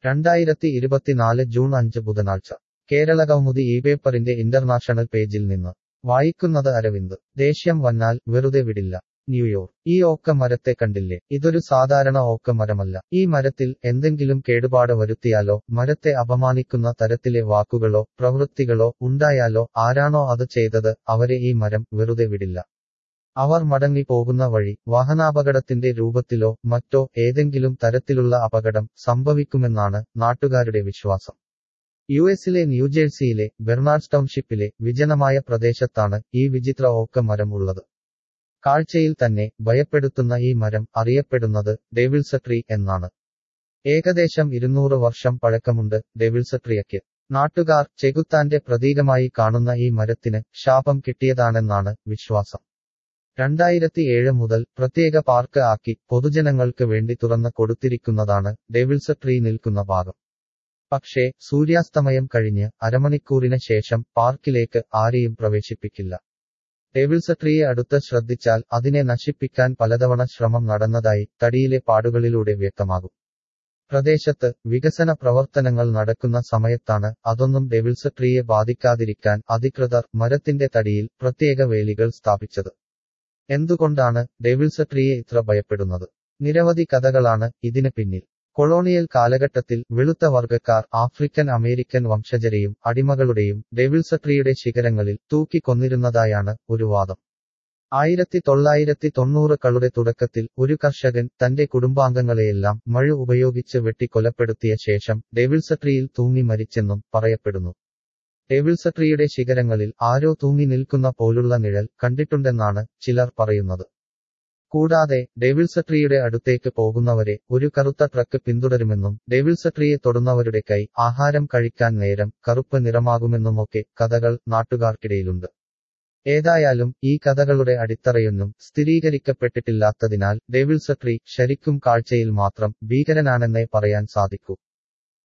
രണ്ടായിരത്തി ഇരുപത്തിനാല് ജൂൺ അഞ്ച് ബുധനാഴ്ച കേരള കൗമുദി ഈ പേപ്പറിന്റെ ഇന്റർനാഷണൽ പേജിൽ നിന്ന് വായിക്കുന്നത് അരവിന്ദ് ദേഷ്യം വന്നാൽ വെറുതെ വിടില്ല ന്യൂയോർക്ക് ഈ ഓക്ക മരത്തെ കണ്ടില്ലേ ഇതൊരു സാധാരണ ഓക്ക മരമല്ല ഈ മരത്തിൽ എന്തെങ്കിലും കേടുപാട് വരുത്തിയാലോ മരത്തെ അപമാനിക്കുന്ന തരത്തിലെ വാക്കുകളോ പ്രവൃത്തികളോ ഉണ്ടായാലോ ആരാണോ അത് ചെയ്തത് അവരെ ഈ മരം വെറുതെ വിടില്ല അവർ മടങ്ങി പോകുന്ന വഴി വാഹനാപകടത്തിന്റെ രൂപത്തിലോ മറ്റോ ഏതെങ്കിലും തരത്തിലുള്ള അപകടം സംഭവിക്കുമെന്നാണ് നാട്ടുകാരുടെ വിശ്വാസം യു എസിലെ ന്യൂജേഴ്സിയിലെ ബെർണാഡ് ടൗൺഷിപ്പിലെ വിജനമായ പ്രദേശത്താണ് ഈ വിചിത്ര ഓക്ക മരം ഉള്ളത് കാഴ്ചയിൽ തന്നെ ഭയപ്പെടുത്തുന്ന ഈ മരം അറിയപ്പെടുന്നത് ഡെവിൾസ ട്രീ എന്നാണ് ഏകദേശം ഇരുന്നൂറ് വർഷം പഴക്കമുണ്ട് ഡെവിൾസ ട്രീയയ്ക്ക് നാട്ടുകാർ ചെകുത്താന്റെ പ്രതീകമായി കാണുന്ന ഈ മരത്തിന് ശാപം കിട്ടിയതാണെന്നാണ് വിശ്വാസം രണ്ടായിരത്തി ഏഴ് മുതൽ പ്രത്യേക പാർക്ക് ആക്കി പൊതുജനങ്ങൾക്ക് വേണ്ടി തുറന്ന് കൊടുത്തിരിക്കുന്നതാണ് ഡെവിൾസ ട്രീ നിൽക്കുന്ന ഭാഗം പക്ഷേ സൂര്യാസ്തമയം കഴിഞ്ഞ് അരമണിക്കൂറിന് ശേഷം പാർക്കിലേക്ക് ആരെയും പ്രവേശിപ്പിക്കില്ല ഡെവിൾസ ട്രീയെ അടുത്ത് ശ്രദ്ധിച്ചാൽ അതിനെ നശിപ്പിക്കാൻ പലതവണ ശ്രമം നടന്നതായി തടിയിലെ പാടുകളിലൂടെ വ്യക്തമാകും പ്രദേശത്ത് വികസന പ്രവർത്തനങ്ങൾ നടക്കുന്ന സമയത്താണ് അതൊന്നും ഡെവിൾസ ട്രീയെ ബാധിക്കാതിരിക്കാൻ അധികൃതർ മരത്തിന്റെ തടിയിൽ പ്രത്യേക വേലികൾ സ്ഥാപിച്ചത് എന്തുകൊണ്ടാണ് ഡെവിൾസ ട്രീയെ ഇത്ര ഭയപ്പെടുന്നത് നിരവധി കഥകളാണ് ഇതിന് പിന്നിൽ കൊളോണിയൽ കാലഘട്ടത്തിൽ വെളുത്ത വർഗക്കാർ ആഫ്രിക്കൻ അമേരിക്കൻ വംശജരെയും അടിമകളുടെയും ഡെവിൾസ ട്രീയുടെ ശിഖരങ്ങളിൽ തൂക്കിക്കൊന്നിരുന്നതായാണ് ഒരു വാദം ആയിരത്തി തൊള്ളായിരത്തി തൊണ്ണൂറുകളുടെ തുടക്കത്തിൽ ഒരു കർഷകൻ തന്റെ കുടുംബാംഗങ്ങളെയെല്ലാം മഴ ഉപയോഗിച്ച് വെട്ടിക്കൊലപ്പെടുത്തിയ ശേഷം ഡെവിൾസ ട്രീയിൽ തൂങ്ങി മരിച്ചെന്നും പറയപ്പെടുന്നു ഡെവിൾസ ട്രീയുടെ ശിഖരങ്ങളിൽ ആരോ തൂങ്ങി നിൽക്കുന്ന പോലുള്ള നിഴൽ കണ്ടിട്ടുണ്ടെന്നാണ് ചിലർ പറയുന്നത് കൂടാതെ ഡെവിൾസ ട്രീയുടെ അടുത്തേക്ക് പോകുന്നവരെ ഒരു കറുത്ത ട്രക്ക് പിന്തുടരുമെന്നും ഡെവിൾസ ട്രീയെ തൊടുന്നവരുടെ കൈ ആഹാരം കഴിക്കാൻ നേരം കറുപ്പ് നിറമാകുമെന്നുമൊക്കെ കഥകൾ നാട്ടുകാർക്കിടയിലുണ്ട് ഏതായാലും ഈ കഥകളുടെ അടിത്തറയൊന്നും സ്ഥിരീകരിക്കപ്പെട്ടിട്ടില്ലാത്തതിനാൽ ഡെവിൾസ ട്രീ ശരിക്കും കാഴ്ചയിൽ മാത്രം ഭീകരനാണെന്നേ പറയാൻ സാധിക്കൂ